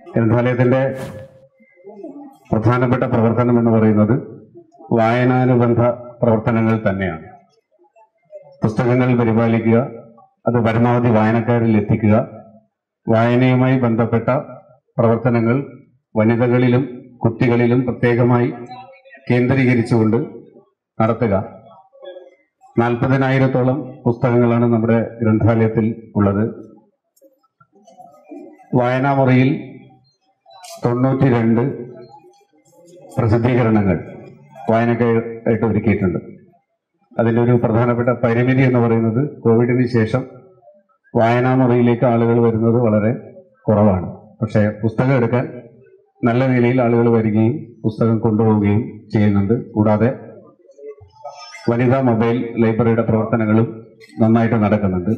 ഗ്രന്ഥാലയത്തിന്റെ പ്രധാനപ്പെട്ട പ്രവർത്തനം എന്ന് പറയുന്നത് വായനാനുബന്ധ പ്രവർത്തനങ്ങൾ തന്നെയാണ് പുസ്തകങ്ങൾ പരിപാലിക്കുക അത് പരമാവധി വായനക്കാരിൽ എത്തിക്കുക വായനയുമായി ബന്ധപ്പെട്ട പ്രവർത്തനങ്ങൾ വനിതകളിലും കുട്ടികളിലും പ്രത്യേകമായി കേന്ദ്രീകരിച്ചുകൊണ്ട് നടത്തുക നാൽപ്പതിനായിരത്തോളം പുസ്തകങ്ങളാണ് നമ്മുടെ ഗ്രന്ഥാലയത്തിൽ ഉള്ളത് വായനാമുറിയിൽ തൊണ്ണൂറ്റി രണ്ട് പ്രസിദ്ധീകരണങ്ങൾ വായനക്കായിട്ട് ഒരുക്കിയിട്ടുണ്ട് അതിൻ്റെ ഒരു പ്രധാനപ്പെട്ട പരിമിതി എന്ന് പറയുന്നത് കോവിഡിന് ശേഷം വായനാമുറിയിലേക്ക് ആളുകൾ വരുന്നത് വളരെ കുറവാണ് പക്ഷേ പുസ്തകം എടുക്കാൻ നല്ല നിലയിൽ ആളുകൾ വരികയും പുസ്തകം കൊണ്ടുപോവുകയും ചെയ്യുന്നുണ്ട് കൂടാതെ വനിതാ മൊബൈൽ ലൈബ്രറിയുടെ പ്രവർത്തനങ്ങളും നന്നായിട്ട് നടക്കുന്നുണ്ട്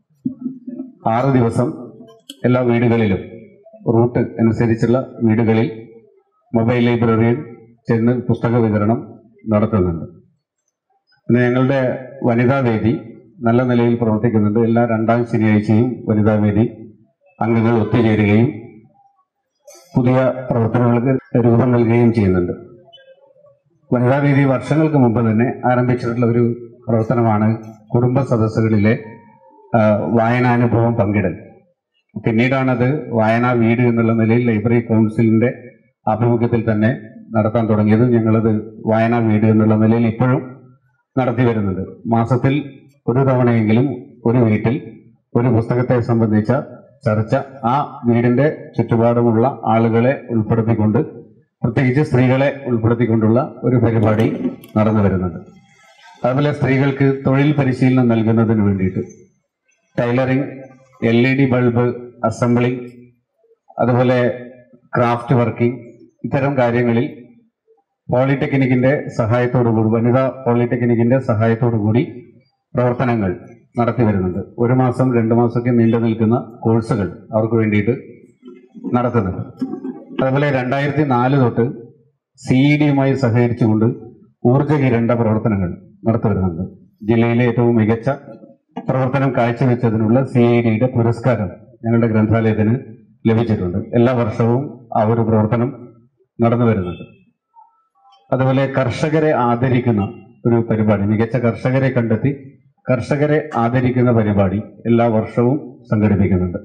ആറ് ദിവസം എല്ലാ വീടുകളിലും റൂട്ട് അനുസരിച്ചുള്ള വീടുകളിൽ മൊബൈൽ ലൈബ്രറിയിൽ ചെന്ന് പുസ്തക വിതരണം നടത്തുന്നുണ്ട് പിന്നെ ഞങ്ങളുടെ വനിതാ വേദി നല്ല നിലയിൽ പ്രവർത്തിക്കുന്നുണ്ട് എല്ലാ രണ്ടാം ശനിയാഴ്ചയും വനിതാ വേദി അംഗങ്ങൾ ഒത്തുചേരുകയും പുതിയ പ്രവർത്തനങ്ങൾക്ക് രൂപം നൽകുകയും ചെയ്യുന്നുണ്ട് വനിതാ വേദി വർഷങ്ങൾക്ക് മുമ്പ് തന്നെ ആരംഭിച്ചിട്ടുള്ള ഒരു പ്രവർത്തനമാണ് കുടുംബ സദസ്സുകളിലെ ആ, വായനാനുഭവം പങ്കിടൽ പിന്നീടാണത് വായനാ വീട് എന്നുള്ള നിലയിൽ ലൈബ്രറി കൗൺസിലിന്റെ ആഭിമുഖ്യത്തിൽ തന്നെ നടത്താൻ തുടങ്ങിയത് ഞങ്ങളത് വായനാ വീട് എന്നുള്ള നിലയിൽ ഇപ്പോഴും നടത്തി വരുന്നുണ്ട് മാസത്തിൽ ഒരു തവണയെങ്കിലും ഒരു വീട്ടിൽ ഒരു പുസ്തകത്തെ സംബന്ധിച്ച ചർച്ച ആ വീടിന്റെ ചുറ്റുപാടുമുള്ള ആളുകളെ ഉൾപ്പെടുത്തിക്കൊണ്ട് പ്രത്യേകിച്ച് സ്ത്രീകളെ ഉൾപ്പെടുത്തിക്കൊണ്ടുള്ള ഒരു പരിപാടി നടന്നു വരുന്നുണ്ട് അതുപോലെ സ്ത്രീകൾക്ക് തൊഴിൽ പരിശീലനം നൽകുന്നതിന് വേണ്ടിയിട്ട് tailoring L E D bulb assembling അതുപോലെ ക്രാഫ്റ്റ് വർക്കിംഗ് ഇത്തരം കാര്യങ്ങളിൽ പോളിടെക്നിക്കിന്റെ സഹായത്തോടുകൂടി വനിതാ പോളിടെക്നിക്കിന്റെ സഹായത്തോടുകൂടി പ്രവർത്തനങ്ങൾ നടത്തി വരുന്നുണ്ട് ഒരു മാസം രണ്ടു മാസമൊക്കെ നീണ്ടു നിൽക്കുന്ന കോഴ്സുകൾ അവർക്ക് വേണ്ടിയിട്ട് നടത്തുന്നുണ്ട് അതുപോലെ രണ്ടായിരത്തി നാല് തൊട്ട് സി ഇ ഡിയുമായി സഹകരിച്ചുകൊണ്ട് ഊർജ്ജകിരണ്ട പ്രവർത്തനങ്ങൾ നടത്തി വരുന്നുണ്ട് ജില്ലയിലെ ഏറ്റവും മികച്ച പ്രവർത്തനം കാഴ്ചവെച്ചതിനുള്ള സി ഐ ഡിയുടെ പുരസ്കാരം ഞങ്ങളുടെ ഗ്രന്ഥാലയത്തിന് ലഭിച്ചിട്ടുണ്ട് എല്ലാ വർഷവും ആ ഒരു പ്രവർത്തനം നടന്നു വരുന്നുണ്ട് അതുപോലെ കർഷകരെ ആദരിക്കുന്ന ഒരു പരിപാടി മികച്ച കർഷകരെ കണ്ടെത്തി കർഷകരെ ആദരിക്കുന്ന പരിപാടി എല്ലാ വർഷവും സംഘടിപ്പിക്കുന്നുണ്ട്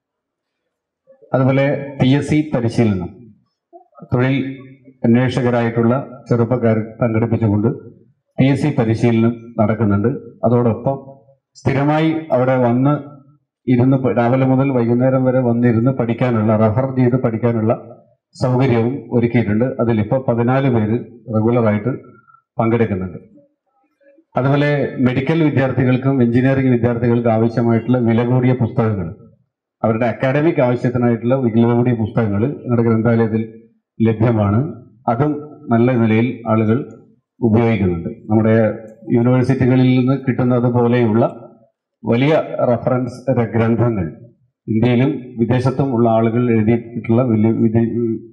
അതുപോലെ പി എസ് സി പരിശീലനം തൊഴിൽ അന്വേഷകരായിട്ടുള്ള ചെറുപ്പക്കാർ സംഘടിപ്പിച്ചുകൊണ്ട് പി എസ് സി പരിശീലനം നടക്കുന്നുണ്ട് അതോടൊപ്പം സ്ഥിരമായി അവിടെ വന്ന് ഇരുന്ന് പ- രാവിലെ മുതൽ വൈകുന്നേരം വരെ വന്നിരുന്ന് പഠിക്കാനുള്ള റെഫർ ചെയ്ത് പഠിക്കാനുള്ള സൗകര്യവും ഒരുക്കിയിട്ടുണ്ട് അതിലിപ്പോൾ പതിനാല് പേര് റെഗുലറായിട്ട് പങ്കെടുക്കുന്നുണ്ട് അതുപോലെ മെഡിക്കൽ വിദ്യാർത്ഥികൾക്കും എഞ്ചിനീയറിംഗ് വിദ്യാർത്ഥികൾക്കും ആവശ്യമായിട്ടുള്ള വില കൂടിയ പുസ്തകങ്ങൾ അവരുടെ അക്കാഡമിക് ആവശ്യത്തിനായിട്ടുള്ള വില കൂടിയ പുസ്തകങ്ങൾ ഞങ്ങളുടെ ഗ്രന്ഥാലയത്തിൽ ലഭ്യമാണ് അതും നല്ല നിലയിൽ ആളുകൾ ഉപയോഗിക്കുന്നുണ്ട് നമ്മുടെ യൂണിവേഴ്സിറ്റികളിൽ നിന്ന് കിട്ടുന്നത് പോലെയുള്ള വലിയ റഫറൻസ് ഗ്രന്ഥങ്ങൾ ഇന്ത്യയിലും വിദേശത്തും ഉള്ള ആളുകൾ എഴുതിയിട്ടുള്ള വലിയ വിദേ-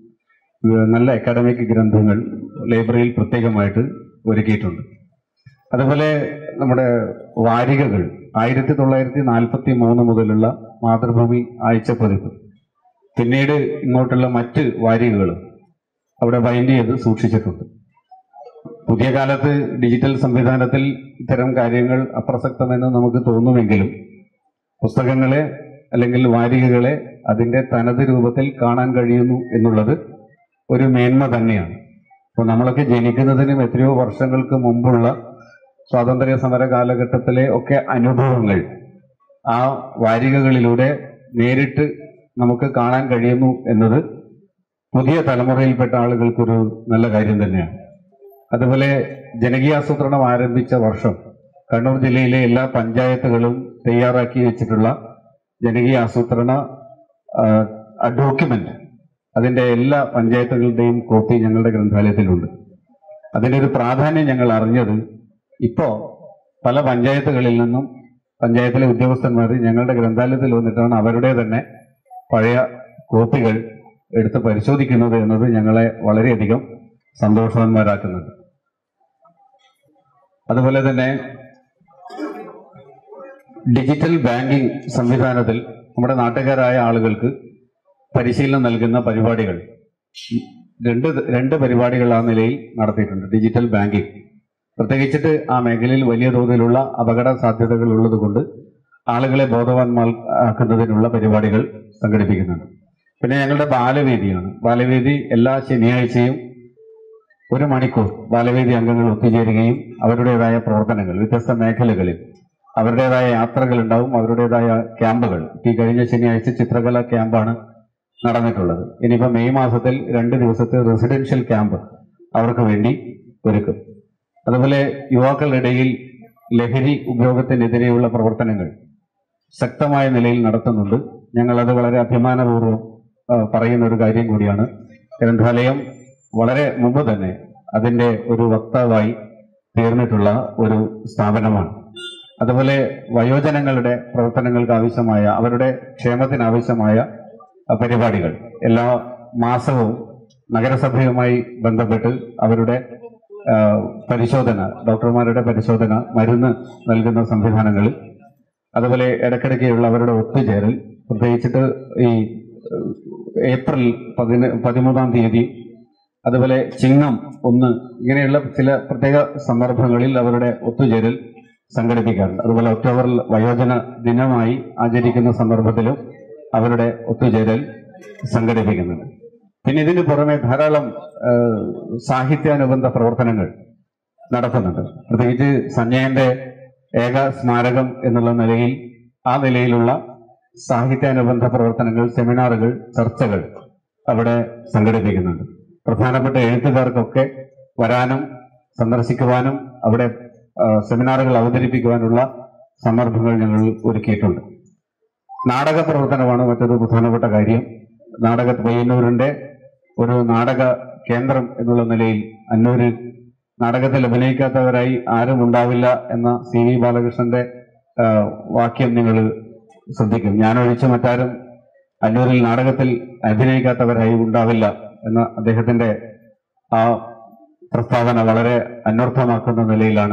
ഏഹ് നല്ല അക്കാഡമിക് ഗ്രന്ഥങ്ങൾ ലൈബ്രറിയിൽ പ്രത്യേകമായിട്ട് ഒരുക്കിയിട്ടുണ്ട് അതുപോലെ നമ്മുടെ വാരികകൾ ആയിരത്തി തൊള്ളായിരത്തി നാൽപ്പത്തി മൂന്ന് മുതലുള്ള മാതൃഭൂമി ആഴ്ച പതിപ്പ് പിന്നീട് ഇങ്ങോട്ടുള്ള മറ്റ് വാരികകളും അവിടെ ബൈൻഡ് ചെയ്ത് സൂക്ഷിച്ചിട്ടുണ്ട് പുതിയ കാലത്ത് ഡിജിറ്റൽ സംവിധാനത്തിൽ ഇത്തരം കാര്യങ്ങൾ അപ്രസക്തമെന്ന് നമുക്ക് തോന്നുമെങ്കിലും പുസ്തകങ്ങളെ അല്ലെങ്കിൽ വാരികകളെ അതിന്റെ തനത് രൂപത്തിൽ കാണാൻ കഴിയുന്നു എന്നുള്ളത് ഒരു മേന്മ തന്നെയാണ് അപ്പോൾ നമ്മളൊക്കെ ജനിക്കുന്നതിനും എത്രയോ വർഷങ്ങൾക്ക് മുമ്പുള്ള സ്വാതന്ത്ര്യ സമര കാലഘട്ടത്തിലെ ഒക്കെ അനുഭവങ്ങൾ ആ വാരികകളിലൂടെ നേരിട്ട് നമുക്ക് കാണാൻ കഴിയുന്നു എന്നത് പുതിയ തലമുറയിൽപ്പെട്ട ആളുകൾക്കൊരു നല്ല കാര്യം തന്നെയാണ് അതുപോലെ ജനകീയാസൂത്രണം ആരംഭിച്ച വർഷം കണ്ണൂർ ജില്ലയിലെ എല്ലാ പഞ്ചായത്തുകളും തയ്യാറാക്കി വെച്ചിട്ടുള്ള ജനകീയ ആസൂത്രണ ഡോക്യുമെന്റ് അതിന്റെ എല്ലാ പഞ്ചായത്തുകളുടെയും കോപ്പി ഞങ്ങളുടെ ഗ്രന്ഥാലയത്തിലുണ്ട് അതിന്റെ ഒരു പ്രാധാന്യം ഞങ്ങൾ അറിഞ്ഞത് ഇപ്പോ പല പഞ്ചായത്തുകളിൽ നിന്നും പഞ്ചായത്തിലെ ഉദ്യോഗസ്ഥന്മാർ ഞങ്ങളുടെ ഗ്രന്ഥാലയത്തിൽ വന്നിട്ടാണ് അവരുടെ തന്നെ പഴയ കോപ്പികൾ എടുത്ത് പരിശോധിക്കുന്നത് എന്നത് ഞങ്ങളെ വളരെയധികം സന്തോഷവാന്മാരാക്കുന്നുണ്ട് അതുപോലെ തന്നെ ഡിജിറ്റൽ ബാങ്കിംഗ് സംവിധാനത്തിൽ നമ്മുടെ നാട്ടുകാരായ ആളുകൾക്ക് പരിശീലനം നൽകുന്ന പരിപാടികൾ രണ്ട് രണ്ട് പരിപാടികൾ ആ നിലയിൽ നടത്തിയിട്ടുണ്ട് ഡിജിറ്റൽ ബാങ്കിംഗ് പ്രത്യേകിച്ചിട്ട് ആ മേഖലയിൽ വലിയ തോതിലുള്ള അപകട സാധ്യതകൾ ഉള്ളതുകൊണ്ട് ആളുകളെ ബോധവാന്മാർക്കുന്നതിനുള്ള പരിപാടികൾ സംഘടിപ്പിക്കുന്നുണ്ട് പിന്നെ ഞങ്ങളുടെ ബാലവേദിയാണ് ബാലവേദി എല്ലാ ശനിയാഴ്ചയും ഒരു മണിക്കൂർ ബാലവേദി അംഗങ്ങൾ ഒത്തുചേരുകയും അവരുടേതായ പ്രവർത്തനങ്ങൾ വ്യത്യസ്ത മേഖലകളിൽ അവരുടേതായ യാത്രകൾ ഉണ്ടാവും അവരുടേതായ ക്യാമ്പുകൾ ഈ കഴിഞ്ഞ ശനിയാഴ്ച ചിത്രകല ക്യാമ്പാണ് നടന്നിട്ടുള്ളത് ഇനിയിപ്പോൾ മെയ് മാസത്തിൽ രണ്ട് ദിവസത്തെ റെസിഡൻഷ്യൽ ക്യാമ്പ് അവർക്ക് വേണ്ടി ഒരുക്കും അതുപോലെ യുവാക്കളുടെ ഇടയിൽ ലഹരി ഉപയോഗത്തിനെതിരെയുള്ള പ്രവർത്തനങ്ങൾ ശക്തമായ നിലയിൽ നടത്തുന്നുണ്ട് ഞങ്ങളത് വളരെ അഭിമാനപൂർവ്വം ആ, പറയുന്ന ഒരു കാര്യം കൂടിയാണ് ഗ്രന്ഥാലയം വളരെ മുമ്പ് തന്നെ അതിന്റെ ഒരു വക്താവായി തീർന്നിട്ടുള്ള ഒരു സ്ഥാപനമാണ് അതുപോലെ വയോജനങ്ങളുടെ പ്രവർത്തനങ്ങൾക്ക് ആവശ്യമായ അവരുടെ ക്ഷേമത്തിന് ആവശ്യമായ ആ, പരിപാടികൾ എല്ലാ മാസവും നഗരസഭയുമായി ബന്ധപ്പെട്ട് അവരുടെ ആ, പരിശോധന ഡോക്ടർമാരുടെ പരിശോധന മരുന്ന് നൽകുന്ന സംവിധാനങ്ങൾ അതുപോലെ ഇടയ്ക്കിടയ്ക്കുള്ള അവരുടെ ഒത്തുചേരൽ പ്രത്യേകിച്ചിട്ട് ഈ ഏഹ്, ഏപ്രിൽ പതിന പതിമൂന്നാം തീയതി അതുപോലെ ചിങ്ങം ഒന്ന് ഇങ്ങനെയുള്ള ചില പ്രത്യേക സന്ദർഭങ്ങളിൽ അവരുടെ ഒത്തുചേരൽ സംഘടിപ്പിക്കാറുണ്ട് അതുപോലെ ഒക്ടോബറിൽ വയോജന ദിനമായി ആചരിക്കുന്ന സന്ദർഭത്തിലും അവരുടെ ഒത്തുചേരൽ സംഘടിപ്പിക്കുന്നുണ്ട് പിന്നെ ഇതിന് പുറമെ ധാരാളം ഏഹ്, സാഹിത്യാനുബന്ധ പ്രവർത്തനങ്ങൾ നടത്തുന്നുണ്ട് പ്രത്യേകിച്ച് സഞ്ജയന്റെ ഏക സ്മാരകം എന്നുള്ള നിലയിൽ ആ നിലയിലുള്ള സാഹിത്യാനുബന്ധ പ്രവർത്തനങ്ങൾ സെമിനാറുകൾ ചർച്ചകൾ അവിടെ സംഘടിപ്പിക്കുന്നുണ്ട് പ്രധാനപ്പെട്ട എഴുത്തുകാർക്കൊക്കെ വരാനും സന്ദർശിക്കുവാനും അവിടെ ആ, സെമിനാറുകൾ അവതരിപ്പിക്കുവാനുള്ള സന്ദർഭങ്ങൾ ഞങ്ങൾ ഒരുക്കിയിട്ടുണ്ട് നാടക പ്രവർത്തനമാണ് മറ്റൊരു പ്രധാനപ്പെട്ട കാര്യം നാടക പയ്യന്നൂരിന്റെ ഒരു നാടക കേന്ദ്രം എന്നുള്ള നിലയിൽ അന്നൂരിൽ നാടകത്തിൽ അഭിനയിക്കാത്തവരായി ആരും ഉണ്ടാവില്ല എന്ന സി വി ബാലകൃഷ്ണന്റെ ആ, വാക്യം നിങ്ങൾ ശ്രദ്ധിക്കും ഞാനൊഴിച്ച് മറ്റാരും അന്നൂരിൽ നാടകത്തിൽ അഭിനയിക്കാത്തവരായി ഉണ്ടാവില്ല എന്ന അദ്ദേഹത്തിന്റെ ആ പ്രസ്താവന വളരെ അന്വർത്ഥമാക്കുന്ന നിലയിലാണ്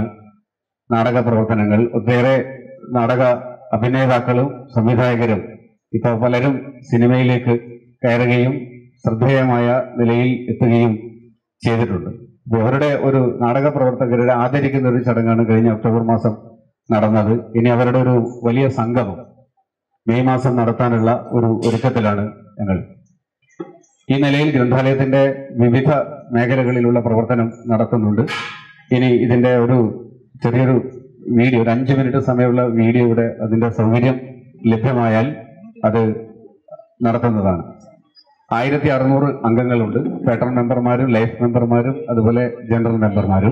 നാടക പ്രവർത്തനങ്ങൾ ഒട്ടേറെ നാടക അഭിനേതാക്കളും സംവിധായകരും ഇപ്പോൾ പലരും സിനിമയിലേക്ക് കയറുകയും ശ്രദ്ധേയമായ നിലയിൽ എത്തുകയും ചെയ്തിട്ടുണ്ട് അപ്പോൾ അവരുടെ ഒരു നാടക പ്രവർത്തകരുടെ ആദരിക്കുന്ന ഒരു ചടങ്ങാണ് കഴിഞ്ഞ ഒക്ടോബർ മാസം നടന്നത് ഇനി അവരുടെ ഒരു വലിയ സംഗമം മെയ് മാസം നടത്താനുള്ള ഒരു ഒരുക്കത്തിലാണ് ഞങ്ങൾ ഈ നിലയിൽ ഗ്രന്ഥാലയത്തിന്റെ വിവിധ മേഖലകളിലുള്ള പ്രവർത്തനം നടത്തുന്നുണ്ട് ഇനി ഇതിന്റെ ഒരു ചെറിയൊരു വീഡിയോ ഒരു അഞ്ച് മിനിറ്റ് സമയമുള്ള വീഡിയോയുടെ അതിന്റെ സൗകര്യം ലഭ്യമായാൽ അത് നടത്തുന്നതാണ് ആയിരത്തി അറുന്നൂറ് അംഗങ്ങളുണ്ട് പേട്ടൺ മെമ്പർമാരും ലൈഫ് മെമ്പർമാരും അതുപോലെ ജനറൽ മെമ്പർമാരും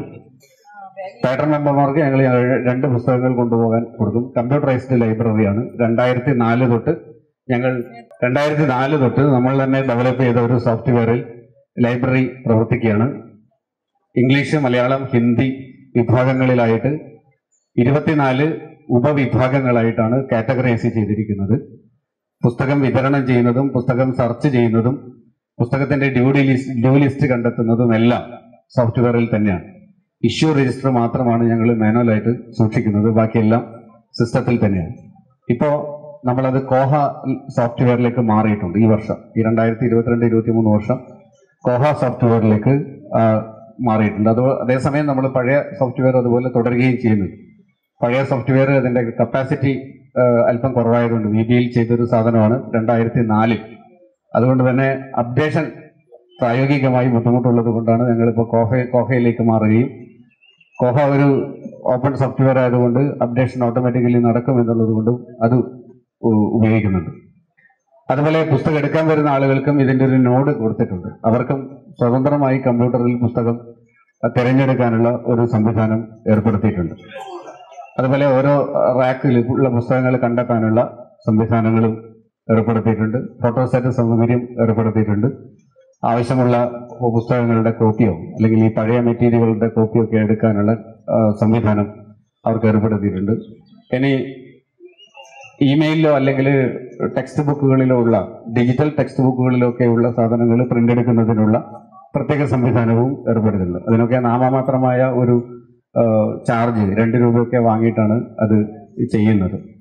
പേട്ടൺ മെമ്പർമാർക്ക് ഞങ്ങൾ രണ്ട് പുസ്തകങ്ങൾ കൊണ്ടുപോകാൻ കൊടുക്കും കമ്പ്യൂട്ടറൈസ്ഡ് ലൈബ്രറിയാണ് രണ്ടായിരത്തി നാല് തൊട്ട് ഞങ്ങൾ രണ്ടായിരത്തി നാല് തൊട്ട് നമ്മൾ തന്നെ ഡെവലപ്പ് ചെയ്ത ഒരു സോഫ്റ്റ്വെയറിൽ ലൈബ്രറി പ്രവർത്തിക്കുകയാണ് ഇംഗ്ലീഷ് മലയാളം ഹിന്ദി വിഭാഗങ്ങളിലായിട്ട് ഇരുപത്തിനാല് ഉപവിഭാഗങ്ങളായിട്ടാണ് കാറ്റഗറൈസ് ചെയ്തിരിക്കുന്നത് പുസ്തകം വിതരണം ചെയ്യുന്നതും പുസ്തകം സെർച്ച് ചെയ്യുന്നതും പുസ്തകത്തിന്റെ ഡ്യൂഡി ലിസ്റ്റ് ഡ്യൂ ലിസ്റ്റ് കണ്ടെത്തുന്നതും എല്ലാം സോഫ്റ്റ്വെയറിൽ തന്നെയാണ് ഇഷ്യൂ രജിസ്റ്റർ മാത്രമാണ് ഞങ്ങൾ മാനുവലായിട്ട് സൂക്ഷിക്കുന്നത് ബാക്കിയെല്ലാം സിസ്റ്റത്തിൽ തന്നെയാണ് ഇപ്പോ നമ്മളത് കോഹ സോഫ്റ്റ്വെയറിലേക്ക് മാറിയിട്ടുണ്ട് ഈ വർഷം ഈ രണ്ടായിരത്തി ഇരുപത്തിരണ്ട് ഇരുപത്തി മൂന്ന് വർഷം കോഹ സോഫ്റ്റ്വെയറിലേക്ക് ആ, മാറിയിട്ടുണ്ട് അത് അതേസമയം നമ്മൾ പഴയ സോഫ്റ്റ്വെയർ അതുപോലെ തുടരുകയും ചെയ്യുന്നു പഴയ സോഫ്റ്റ്വെയർ അതിന്റെ കപ്പാസിറ്റി അല്പം കുറവായതുകൊണ്ട് വി ബിയിൽ ചെയ്തൊരു സാധനമാണ് രണ്ടായിരത്തി നാലിൽ അതുകൊണ്ട് തന്നെ അപ്ഡേഷൻ പ്രായോഗികമായി ബുദ്ധിമുട്ടുള്ളത് കൊണ്ടാണ് ഞങ്ങളിപ്പോൾ കോഹ കോഹയിലേക്ക് മാറുകയും കോഹ ഒരു ഓപ്പൺ സോഫ്റ്റ്വെയർ ആയതുകൊണ്ട് അപ്ഡേഷൻ ഓട്ടോമാറ്റിക്കലി നടക്കും എന്നുള്ളത് കൊണ്ടും അത് ഉ- ഉപയോഗിക്കുന്നുണ്ട് അതുപോലെ പുസ്തകം എടുക്കാൻ വരുന്ന ആളുകൾക്കും ഇതിന്റെ ഒരു നോഡ് കൊടുത്തിട്ടുണ്ട് അവർക്കും സ്വതന്ത്രമായി കമ്പ്യൂട്ടറിൽ പുസ്തകം അഹ്, തിരഞ്ഞെടുക്കാനുള്ള ഒരു സംവിധാനം ഏർപ്പെടുത്തിയിട്ടുണ്ട് അതുപോലെ ഓരോ റാക്കിൽ ഉള്ള പുസ്തകങ്ങൾ കണ്ടെത്താനുള്ള സംവിധാനങ്ങളും ഏർപ്പെടുത്തിയിട്ടുണ്ട് ഫോട്ടോസ്റ്റാറ്റ് സൗകര്യം ഏർപ്പെടുത്തിയിട്ടുണ്ട് ആവശ്യമുള്ള പുസ്തകങ്ങളുടെ കോപ്പിയോ അല്ലെങ്കിൽ ഈ പഴയ മെറ്റീരിയലുകളുടെ കോപ്പിയോ ഒക്കെ എടുക്കാനുള്ള ആ, സംവിധാനം അവർക്ക് ഏർപ്പെടുത്തിയിട്ടുണ്ട് ഇനി ഇമെയിലിലോ അല്ലെങ്കിൽ ടെക്സ്റ്റ് ബുക്കുകളിലോ ഉള്ള ഡിജിറ്റൽ ടെക്സ്റ്റ് ബുക്കുകളിലോ ഒക്കെയുള്ള സാധനങ്ങൾ പ്രിന്റ് എടുക്കുന്നതിനുള്ള പ്രത്യേക സംവിധാനവും ഏർപ്പെടുത്തുന്നുണ്ട് അതിനൊക്കെ നാമമാത്രമായ ഒരു ആ, ചാർജ് രണ്ട് രൂപയൊക്കെ വാങ്ങിയിട്ടാണ് അത് ചെയ്യുന്നത്